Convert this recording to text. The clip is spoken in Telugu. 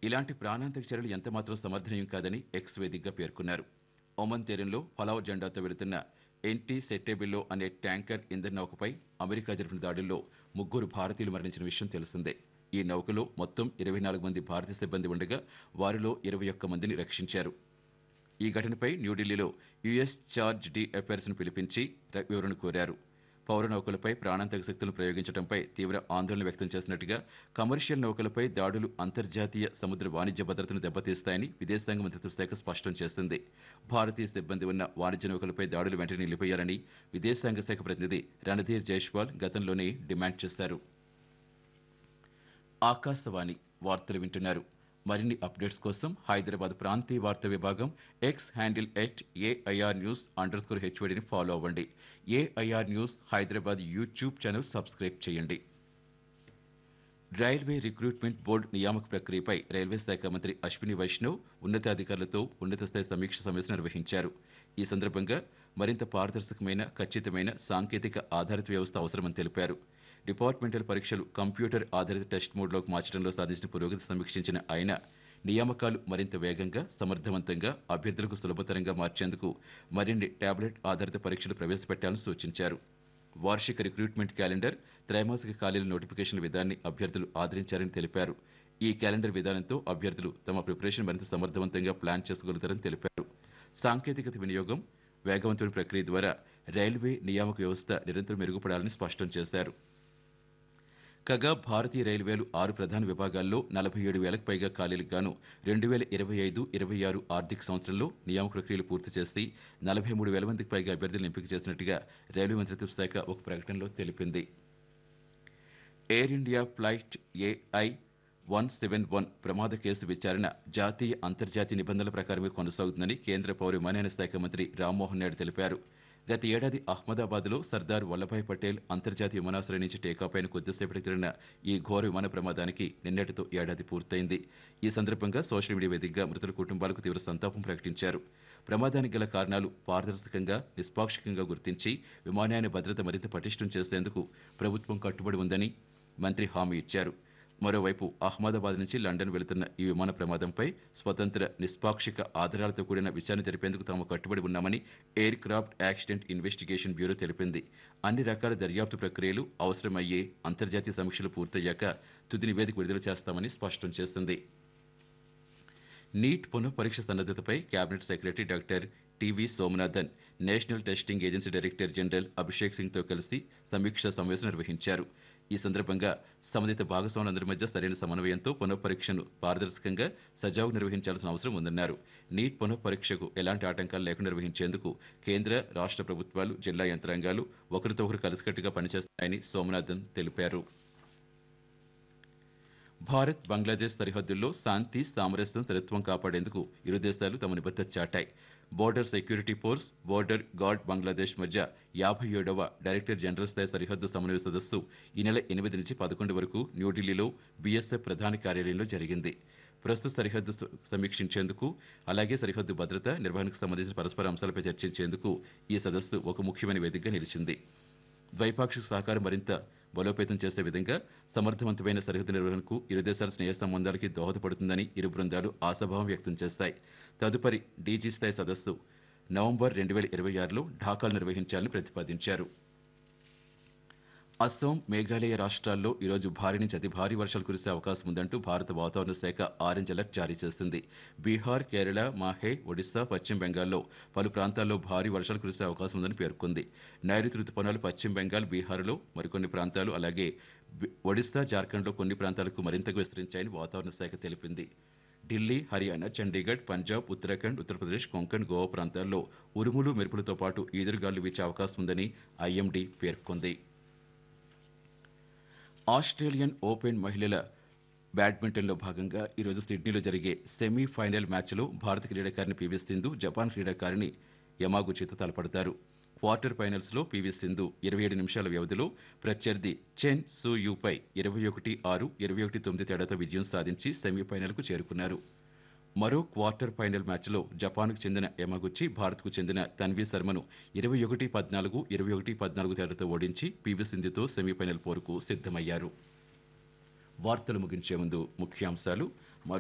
ఇలాంటి ప్రాణాంతక చర్యలు ఎంతమాత్రం సమర్థనీయం కాదని ఎక్స్ వేదికగా పేర్కొన్నారు ఒమన్ తీరంలో ఫలావ్ జెండాతో వెళుతున్న ఎన్టీ సెట్టేబిల్లో అనే ట్యాంకర్ ఇంధన నౌకపై అమెరికా జరిపిన దాడుల్లో ముగ్గురు భారతీయులు మరణించిన విషయం తెలిసిందే ఈ నౌకలో మొత్తం ఇరవై నాలుగు మంది భారతీయ సిబ్బంది ఉండగా వారిలో ఇరవై ఒక్క మందిని రక్షించారు ఈ ఘటనపై న్యూఢిల్లీలో యుఎస్ చార్జ్ డి అఫైర్స్ను పిలిపించి ర- వివరణ కోరారు పౌర నౌకలపై ప్రాణాంతక శక్తులను ప్రయోగించడంపై తీవ్ర ఆందోళన వ్యక్తం చేసినట్టుగా కమర్షియల్ నౌకలపై దాడులు అంతర్జాతీయ సముద్ర వాణిజ్య భద్రతను దెబ్బతీస్తాయని విదేశాంగ మంత్రిత్వ శాఖ స్పష్టం చేసింది భారతీయ సిబ్బంది ఉన్న వాణిజ్య నౌకలపై దాడులు వెంటనే నిలిపేయాలని విదేశాంగ శాఖ ప్రతినిధి రణధీర్ జైష్వాల్ గతంలోనే డిమాండ్ చేశారు ఆకాశవాణి వార్తలు వింటున్నారు మరిన్ని అప్డేట్స్ కోసం హైదరాబాద్ ప్రాంతీయ వార్తా విభాగం X handle at AIR news underscore హెచ్వడిని ఫాలో అవ్వండి AIR news Hyderabad YouTube channel subscribe చేయండి రైల్వే రిక్రూట్మెంట్ బోర్డు నియామక ప్రక్రియపై రైల్వే శాఖ మంత్రి అశ్విని వైష్ణవ్ ఉన్నతాధికారులతో ఉన్నత స్థాయి సమీక్ష సమావేశం నిర్వహించారు ఈ సందర్భంగా మరింత పారదర్శకమైన ఖచ్చితమైన సాంకేతిక ఆధారిత వ్యవస్థ అవసరమని తెలిపారు డిపార్ట్మెంటల్ పరీక్షలు కంప్యూటర్ ఆధారిత టెస్ట్ మోడ్లోకి మార్చడంలో సాధించిన పురోగతి సమీక్షించిన ఆయన నియామకాలు మరింత వేగంగా సమర్థవంతంగా అభ్యర్థులకు సులభతరంగా మార్చేందుకు మరిన్ని టాబ్లెట్ ఆధారిత పరీక్షలు ప్రవేశపెట్టాలని సూచించారు వార్షిక రిక్రూట్మెంట్ క్యాలెండర్ త్రైమాసిక ఖాళీల నోటిఫికేషన్ విధానాన్ని అభ్యర్థులు ఆదరించారని తెలిపారు ఈ క్యాలెండర్ విధానంతో అభ్యర్థులు తమ ప్రిపరేషన్ మరింత సమర్థవంతంగా ప్లాన్ చేసుకోగలుగుతారని తెలిపారు సాంకేతికత వినియోగం వేగవంతమైన ప్రక్రియ ద్వారా రైల్వే నియామక వ్యవస్థ నిరంతరం మెరుగుపడాలని స్పష్టం చేశారు కాగా భారతీయ రైల్వేలు ఆరు ప్రధాన విభాగాల్లో నలభై ఏడు వేలకు పైగా ఖాళీలకు గాను రెండు వేల ఇరవై ఐదు ఇరవై ఆరు ఆర్థిక సంవత్సరంలో నియామక ప్రక్రియలు పూర్తి చేసి నలభై మూడు వేల మందికి పైగా అభ్యర్థులను ఎంపిక చేసినట్టుగా రైల్వే మంత్రిత్వ శాఖ ఒక ప్రకటనలో తెలిపింది Air India flight AI one seven one ప్రమాద కేసు విచారణ జాతీయ అంతర్జాతీయ నిబంధనల ప్రకారమే కొనసాగుతుందని కేంద్ర పౌర విమానయాన శాఖ మంత్రి రామ్మోహన్ నాయుడు తెలిపారు గత ఏడాది అహ్మదాబాద్లో సర్దార్ వల్లభాయ్ పటేల్ అంతర్జాతీయ విమానాశ్రయం నుంచి టేకాఫ్ అయిన కొద్దిసేపటికి జరిగిన ఈ ఘోర విమాన ప్రమాదానికి నిన్నటితో ఏడాది పూర్తయింది ఈ సందర్భంగా సోషల్ మీడియా వేదికగా మృతుల కుటుంబాలకు తీవ్ర సంతాపం ప్రకటించారు ప్రమాదానికి గల కారణాలు పారదర్శకంగా నిష్పాక్షికంగా గుర్తించి విమానయాన భద్రత మరింత పటిష్టం చేసేందుకు ప్రభుత్వం కట్టుబడి ఉందని మంత్రి హామీ ఇచ్చారు మరోవైపు అహ్మదాబాద్ నుంచి లండన్ వెళుతున్న ఈ విమాన ప్రమాదంపై స్వతంత్ర నిష్పాక్షిక ఆధారాలతో కూడిన విచారణ జరిపేందుకు తాము కట్టుబడి ఉన్నామని aircraft accident investigation bureau తెలిపింది అన్ని రకాల దర్యాప్తు ప్రక్రియలు అవసరమయ్యే అంతర్జాతీయ సమీక్షలు పూర్తయ్యాక తుది నివేదిక విడుదల చేస్తామని స్పష్టం చేసింది నీట్ పునః పరీక్ష సన్నద్ధతపై cabinet secretary doctor TV Somanathan national testing agency director general Abhishek Singh తో కలిసి సమీక్ష సమావేశం నిర్వహించారు ఈ సందర్భంగా సంబంధిత భాగస్వాములందరి మధ్య సరైన సమన్వయంతో పునః పరీక్షను పారదర్శకంగా సజావుగా నిర్వహించాల్సిన అవసరం ఉందన్నారు నీట్ పునః పరీక్షకు ఎలాంటి ఆటంకాలు లేకుండా నిర్వహించేందుకు కేంద్ర రాష్ట్ర ప్రభుత్వాలు జిల్లా యంత్రాంగాలు ఒకరితో ఒకరు కలిసికట్టుగా పనిచేస్తాయని సోమనాథన్ తెలిపారు భారత్ బంగ్లాదేశ్ సరిహద్దుల్లో శాంతి సామరస్యం స్థిరత్వం కాపాడేందుకు ఇరు దేశాలు తమ నిబద్ధత చాటాయి border security force border guard Bangladesh మధ్య యాభై ఏడవ డైరెక్టర్ జనరల్ స్థాయి సరిహద్దు సమన్వయ సదస్సు ఈ నెల ఎనిమిది నుంచి పదకొండు వరకు న్యూఢిల్లీలో బీఎస్ఎఫ్ ప్రధాన కార్యాలయంలో జరిగింది ప్రస్తుత సరిహద్దు స- సమీక్షించేందుకు అలాగే సరిహద్దు భద్రత నిర్వహణకు సంబంధించిన పరస్పర అంశాలపై చర్చించేందుకు ఈ సదస్సు ఒక ముఖ్యమైన వేదికగా నిలిచింది ద్వైపాక్షిక సహకారం మరింత బలోపేతం చేసే విధంగా సమర్థవంతమైన సరిహద్దు నిర్వహణకు ఇరు దేశాల స్నేహ సంబంధాలకి దోహదపడుతుందని ఇరు బృందాలు ఆశాభావం వ్యక్తం చేస్తాయి తదుపరి డీజీ స్థాయి సదస్సు నవంబర్ రెండు వేల ఇరవై ఆరులో ఢాకాలో నిర్వహించాలని ప్రతిపాదించారు అస్సాం మేఘాలయ రాష్ట్రాల్లో ఈరోజు భారీ నుంచి అతి భారీ వర్షాలు కురిసే అవకాశం ఉందంటూ భారత వాతావరణ శాఖ ఆరెంజ్ అలర్ట్ జారీ చేసింది బీహార్ కేరళ మాహే ఒడిశా పశ్చిమ బెంగాల్లో పలు ప్రాంతాల్లో భారీ వర్షాలు కురిసే అవకాశం ఉందని పేర్కొంది నైరుతి రుతుపవనాలు పశ్చిమ బెంగాల్ బీహార్లో మరికొన్ని ప్రాంతాలు అలాగే బి- ఒడిశా జార్ఖండ్లో కొన్ని ప్రాంతాలకు మరింతగా విస్తరించాయని వాతావరణ శాఖ తెలిపింది ఢిల్లీ హర్యానా చండీగఢ్ పంజాబ్ ఉత్తరాఖండ్ ఉత్తరప్రదేశ్ కొంకణ్ గోవా ప్రాంతాల్లో ఉరుములు మెరుపులతో పాటు ఈదురుగాలు వీచే అవకాశం ఉందని ఐఎండీ పేర్కొంది ఆస్ట్రేలియన్ ఓపెన్ మహిళల బ్యాడ్మింటన్లో భాగంగా ఈరోజు సిడ్నీలో జరిగే సెమీఫైనల్ మ్యాచ్లో భారత క్రీడాకారిణి పివి సింధు జపాన్ క్రీడాకారిణి యమాగుచితో తలపడతారు క్వార్టర్ ఫైనల్స్లో పివి సింధు ఇరవై ఏడు నిమిషాల వ్యవధిలో ప్రత్యర్థి చెన్ సు యూపై ఇరవై ఒకటి ఆరు ఇరవై ఒకటి తొమ్మిది తేడాతో విజయం సాధించి సెమీఫైనల్కు చేరుకున్నారు మరో క్వార్టర్ ఫైనల్ మ్యాచ్లో జపాన్కు చెందిన యమగుచ్చి భారత్కు చెందిన తన్వీ శర్మను ఇరవై ఒకటి పద్నాలుగు ఇరవై ఒకటి పద్నాలుగు తేడాతో ఓడించి పీవీ సింధుతో సెమీఫైనల్ పోరుకు సిద్ధమయ్యారు వార్తలు ముగించే ముందు ముఖ్యాంశాలు మరో